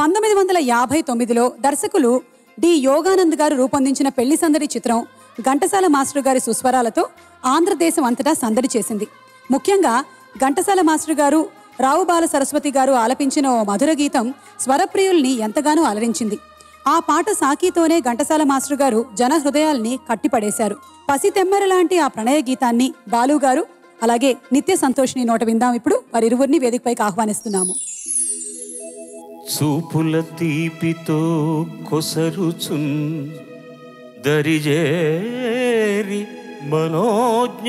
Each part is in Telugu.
పంతొమ్మిది వందల యాభై తొమ్మిదిలో దర్శకులు డి యోగానంద్ గారు రూపొందించిన పెళ్లి సందడి చిత్రం ఘంటసాల మాస్టర్ గారి సుస్వరాలతో ఆంధ్రదేశం అంతటా సందడి చేసింది ముఖ్యంగా ఘంటసాల మాస్టర్ గారు రావు బాల సరస్వతి గారు ఆలపించిన ఓ మధుర గీతం స్వరప్రియుల్ని ఎంతగానో అలరించింది ఆ పాట సాకితోనే ఘంటసాల మాస్టర్ గారు జన హృదయాల్ని కట్టిపడేశారు పసితెమ్మెర లాంటి ఆ ప్రణయ గీతాన్ని బాలు గారు అలాగే నిత్య సంతోష్ని నోట విందాం ఇప్పుడు వారిరువురిని వేదికపైకి ఆహ్వానిస్తున్నాము చూపుల తీపితో కొసరుచున్ దరిజేరి మనోజ్ఞ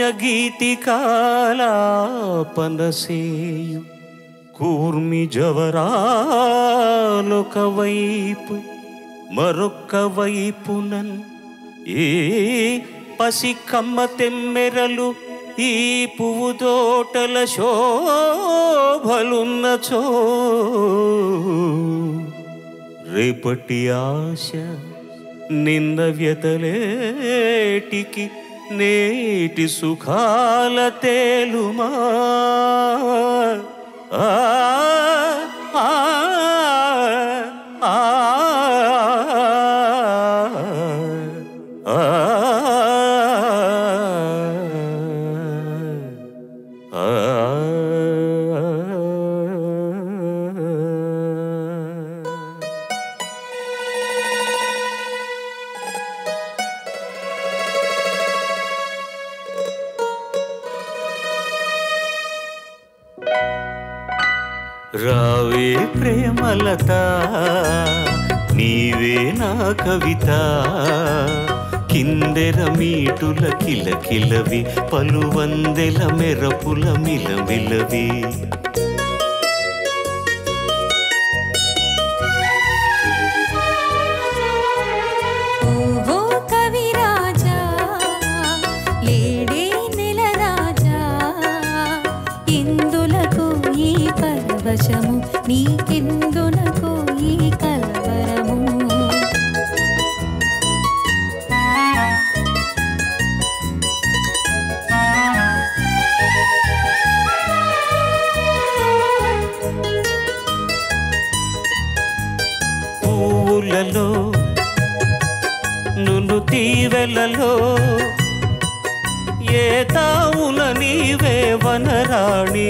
గీతికాలాపనసేయు కూర్మి జవరాలొక వైపు మరొక్క వైపునన్ ఏ పసి కమ్మ తెమ్మెరలు ఈ పువ్వు తోటల శోభలున్నచో రేపటి ఆశ నింద వ్యతలేటికి నేటి సుఖాల తేలుమా ఆ, ఆ, ఆ, ఆ, ఆ రావే ప్రేమలత నీవే నా కవిత కిందెర మీటుల కిలకిలవి పలు వందెల మెరపుల మిలమిలవి ఓహో కవిరాజా లేడే నెల రాజా ఇందులకు ఈ పరవశము నీకెందులకు ఈ కలవరము పువ్వులలో నును తీవెలలో ఏ తావున నీవే వనరాణి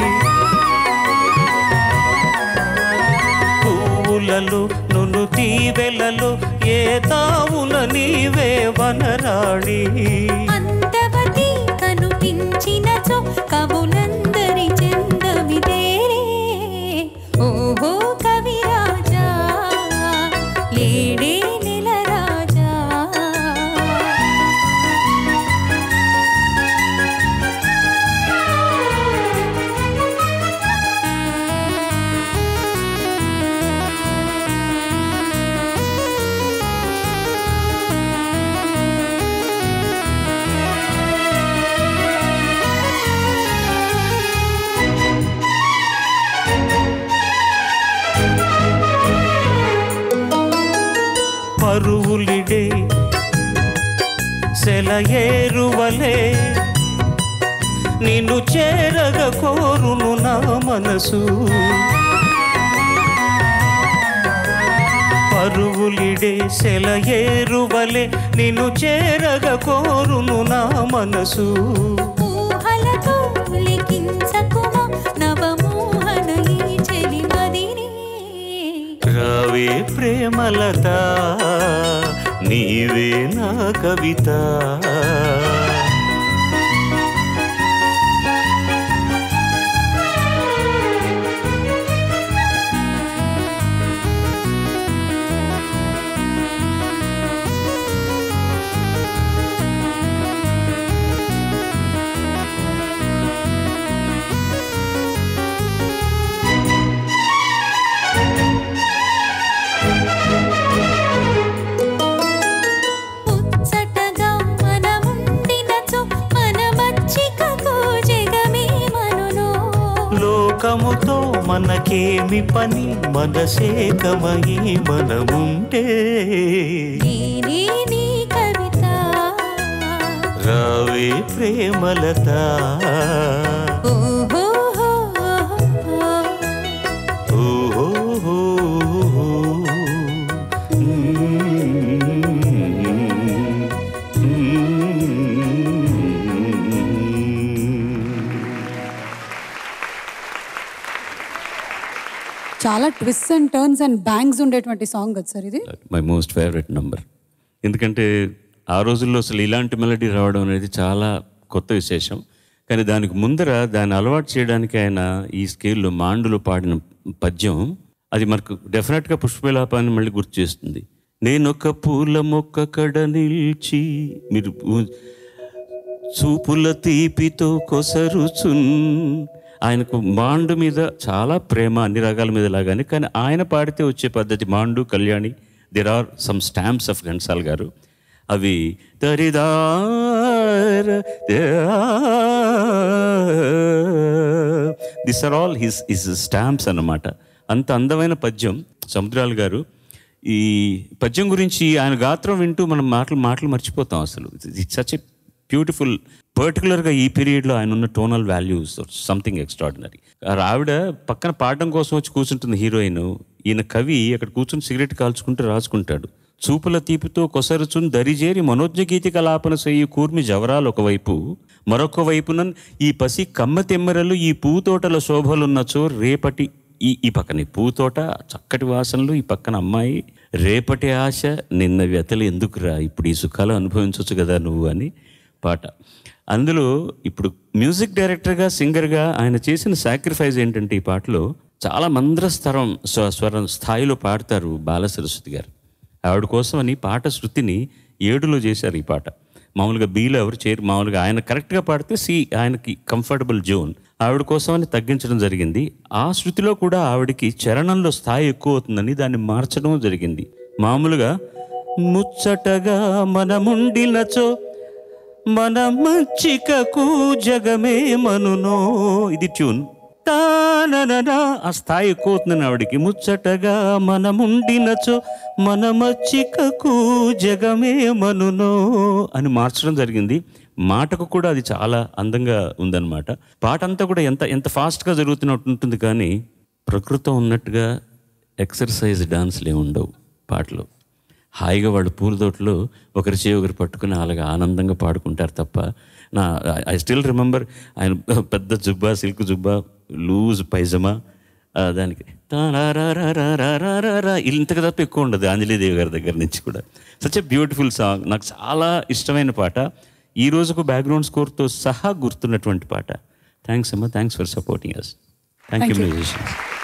పువ్వులలో నును తీవెలలో ఏ తావున నీవే వనరాణి అందవతి కనుపించినచో కవులందరి చెందమిదేరే ఓహో కవిరాజా లేడే నెల రాజా పరువులిడే సెలయేరువలే నిన్ను చేరగ కోరును నా మనసు పరువులిడే సెలయేరువలే నిన్ను చేరగ కోరును నా మనసు ఊహలతో లిఖించకుమా నవమోహన ఈ చెలిమదిని రావే ప్రేమలత నీవే నా కవిత ముచ్చటగా మనముండినచో మనమచ్చికకు జగమే మనును లోకముతో మనకేమి పని మనసేకమై మనముంటే నేనే నీ కవిత రావే ప్రేమలత ఓహో ఓహో చాలా twist and turns and bangs ఉండేటువంటి సాంగ్ కదా సార్ ఇది మై మోస్ట్ ఫేవరెట్ నంబర్ ఎందుకంటే ఆ రోజుల్లో అసలు ఇలాంటి మెలడీ రావడం అనేది చాలా కొత్త విశేషం కానీ దానికి ముందర దాన్ని అలవాటు చేయడానికి ఆయన ఈ స్కేల్లో మాండులో పాడిన పద్యం అది మనకు డెఫినెట్గా పుష్పలాపాన్ని మళ్ళీ గుర్తు చేస్తుంది నేనొక పూల మొక్క కడ నిల్చి మీరు ఊ- చూపుల తీపితో కొసరుచున్ ఆయనకు మాండు మీద చాలా ప్రేమ అన్ని రకాల మీద లాగానే కానీ ఆయన పాడితే వచ్చే పద్ధతి Maand Kalyani there are some stamps of Ghantasala garu అవి దరిదార this are all his his stamps అన్నమాట అంత అందమైన పద్యం సముద్రాలు గారు ఈ పద్యం గురించి ఆయన గాత్రం వింటూ మనం మాటలు మాటలు మర్చిపోతాం అసలు ఇట్స్ సచ్ ఎ బ్యూటిఫుల్ పర్టికులర్గా ఈ పీరియడ్లో ఆయన ఉన్న టోనల్ వాల్యూస్ సంథింగ్ ఎక్స్ట్రాడినరీ ఆవిడ పక్కన పాడడం కోసం వచ్చి కూర్చుంటుంది హీరోయిన్ ఈయన కవి అక్కడ కూర్చుని సిగరెట్ కాల్చుకుంటూ రాసుకుంటాడు చూపుల తీపితో కొసరుచున్ దరిజేరి మనోజ్ఞ గీతి కలాపన చెయ్యి కూర్మి జవరాలు ఒకవైపు మరొక వైపున ఈ పసి కమ్మ తెమ్మెరలు ఈ పూతోటల శోభలున్నచో రేపటి ఈ ఈ పక్కన ఈ పూతోట చక్కటి వాసనలు ఈ పక్కన అమ్మాయి రేపటి ఆశ నిన్న వ్యతలు ఎందుకురా ఇప్పుడు ఈ సుఖాలు అనుభవించవచ్చు కదా నువ్వు అని పాట అందులో ఇప్పుడు మ్యూజిక్ డైరెక్టర్గా సింగర్గా ఆయన చేసిన సాక్రిఫైస్ ఏంటంటే ఈ పాటలో చాలా మంద్రస్తరం స్వ స్వరం స్థాయిలో పాడతారు బాల సరస్వతి గారు ఆవిడ కోసం అని పాట శృతిని ఏడులో చేశారు ఈ పాట మామూలుగా బీలో ఎవరు చేయరు మామూలుగా ఆయన కరెక్ట్గా పాడితే సి ఆయనకి కంఫర్టబుల్ జోన్ ఆవిడ కోసం అని తగ్గించడం జరిగింది ఆ శృతిలో కూడా ఆవిడకి చరణంలో స్థాయి ఎక్కువ అవుతుందని దాన్ని మార్చడం జరిగింది మామూలుగా ముచ్చటగా మనముండినచో మన మచ్చికకు జగమే మనునో ఇది ట్యూన్ తానననా ఆ స్థాయి ఎక్కువ అవుతుందని ఆవిడికి ముచ్చటగా మనముండినచో మన మచ్చికకు జగమే మనునో అని మార్చడం జరిగింది మాటకు కూడా అది చాలా అందంగా ఉందన్నమాట పాట అంతా కూడా ఎంత ఎంత ఫాస్ట్గా జరుగుతున్నట్టు ఉంటుంది కానీ ప్రకృతం ఉన్నట్టుగా ఎక్సర్సైజ్ డాన్స్లే ఉండవు పాటలో హాయిగా వాళ్ళు పూల తోటలో ఒకరి చేయి ఒకరు పట్టుకుని అలాగా ఆనందంగా పాడుకుంటారు తప్ప నా ఐ స్టిల్ రిమెంబర్ ఆయన పెద్ద జుబ్బా సిల్క్ జుబ్బా లూజ్ పైజమా ఆ, దానికి తారారారారారారారా ఇంతకు తప్ప ఎక్కువ ఉండదు ఆంజలీదేవి గారి దగ్గర నుంచి కూడా సచ్ ఎ బ్యూటిఫుల్ సాంగ్ నాకు చాలా ఇష్టమైన పాట ఈ రోజుకు బ్యాక్గ్రౌండ్ స్కోర్తో సహా గుర్తున్నటువంటి పాట థ్యాంక్స్ అమ్మా thanks for supporting us thank you musicians